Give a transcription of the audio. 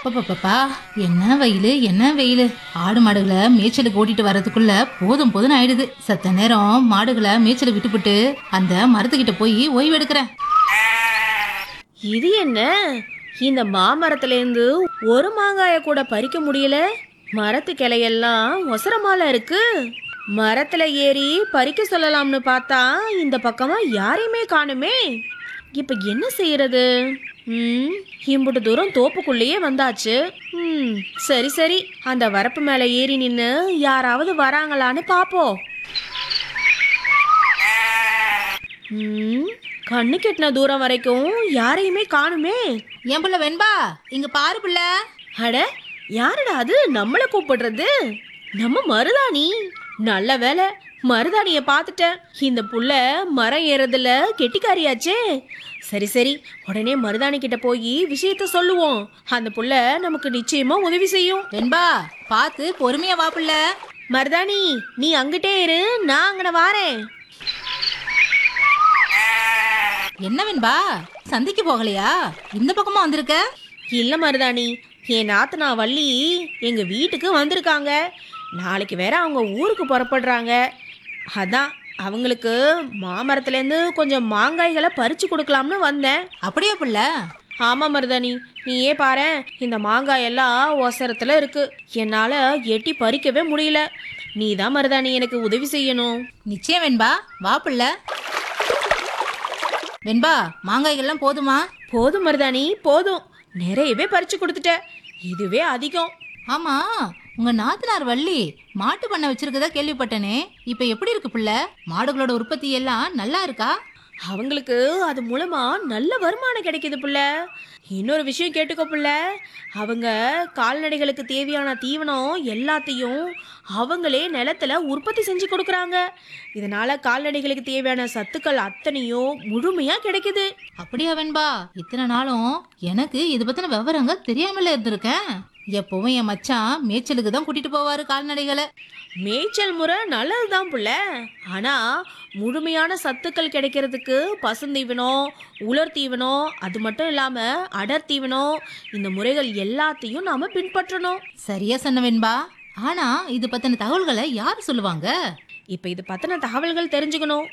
அப்பப்பப்பா என்ன வெயில் என்ன வெயில் ஆடு மாடுகளை மேய்ச்சலுக்கு ஓட்டிட்டு வர்றதுக்குள்ள போதும் போதும்னு ஆயிடுது சத்த நேரம் மாடுகளை மேய்ச்சலை விட்டுப்புட்டு அந்த மரத்துக்கிட்ட போய் ஓய்வு எடுக்கிறேன் இது என்ன இந்த மாமரத்துல இருந்து ஒரு மாங்காய கூட பறிக்க முடியல மரத்து கிளையெல்லாம் ஒசரமால இருக்கு மரத்துல ஏறி பறிக்க சொல்லலாம்னு பார்த்தா இந்த பக்கமா யாரையுமே காணுமே இப்ப என்ன செய்யறது ம் இம்புட்டு தூரம் தோப்புக்குள்ளேயே வந்தாச்சு ம் சரி சரி அந்த வரப்பு மேல ஏறி நின்னு யாராவது வராங்களான்னு பாப்போம் ம் கண்ணு கெட்டின தூரம் வரைக்கும் யாரையுமே காணுமே என் புள்ள வெண்பா இங்க பாரு புள்ள அட யாருடா அது நம்மள கூப்பிடுறது நம்ம மருதாணி நல்ல வேலை மருதாணிய பார்த்துட்டேன் இந்த புள்ள மரம் ஏறதுல கெட்டிக்காரியாச்சே சரி சரி உடனே மருதாணி கிட்ட போய் விஷயத்த சொல்லுவோம் அந்த புள்ள நமக்கு நிச்சயமா உதவி செய்யும் வெண்பா பார்த்து பொறுமையா வா புள்ள மருதாணி நீ அங்கிட்டே இரு நான் அங்கன வாரேன் என்ன வெண்பா சந்தைக்கு போகலையா இந்த பக்கமா வந்திருக்க இல்ல மருதாணி என் நாத்தனா வள்ளி எங்க வீட்டுக்கு வந்திருக்காங்க நாளைக்கு வேற அவங்க ஊருக்கு புறப்படுறாங்க அதான் அவங்களுக்கு மாமரத்துலேருந்து கொஞ்சம் மாங்காய்களை பறிச்சு கொடுக்கலாம்னு வந்தேன் அப்படியே புள்ள ஆமா மருதாணி நீயே பாரு இந்த மாங்காய் எல்லாம் ஒசரத்துல இருக்கு என்னால எட்டி பறிக்கவே முடியல நீ தான் மருதாணி எனக்கு உதவி செய்யணும் நிச்சயம் வெண்பா வா புள்ள வெண்பா மாங்காய்கள்லாம் போதுமா போதும் மருதாணி போதும் நிறையவே பறிச்சு கொடுத்துட்ட இதுவே அதிகம் ஆமா உங்க நாத்தனார் வள்ளி மாட்டு பண்ணை வச்சிருக்கதா கேள்விப்பட்டனே இப்ப எப்படி இருக்கு புள்ள மாடுகளோட உற்பத்தி எல்லாம் நல்லா இருக்கா அவங்களுக்கு அது மூலமா நல்ல வருமானம் கிடைக்குது புள்ள இன்னொரு விஷயம் கேட்டுக்கோ புள்ள அவங்க கால்நடைகளுக்கு தேவையான தீவனம் எல்லாத்தையும் அவங்களே நிலத்துல உற்பத்தி செஞ்சு கொடுக்குறாங்க இதனால கால்நடைகளுக்கு தேவையான சத்துக்கள் அத்தனையும் முழுமையா கிடைக்குது அப்படியா வெண்பா இத்தனை நாளும் எனக்கு இது பத்தின விவரங்கள் தெரியாமல இருந்திருக்கேன் எப்பவும் என் மச்சான் மேய்ச்சலுக்கு தான் கூட்டிட்டு போவாரு கால்நடைகளை மேய்ச்சல் முறை நல்லதுதான் புள்ள ஆனா முழுமையான சத்துக்கள் கிடைக்கிறதுக்கு பசுந்தீவனம் உலர் தீவனம் அது மட்டும் இல்லாம அடர் தீவனம் இந்த முறைகள் எல்லாத்தையும் நாம பின்பற்றணும் சரியா சொன்ன வெண்பா ஆனா இது பத்தின தகவல்களை யார் சொல்லுவாங்க இப்போ இது பத்தின தகவல்கள் தெரிஞ்சுக்கணும்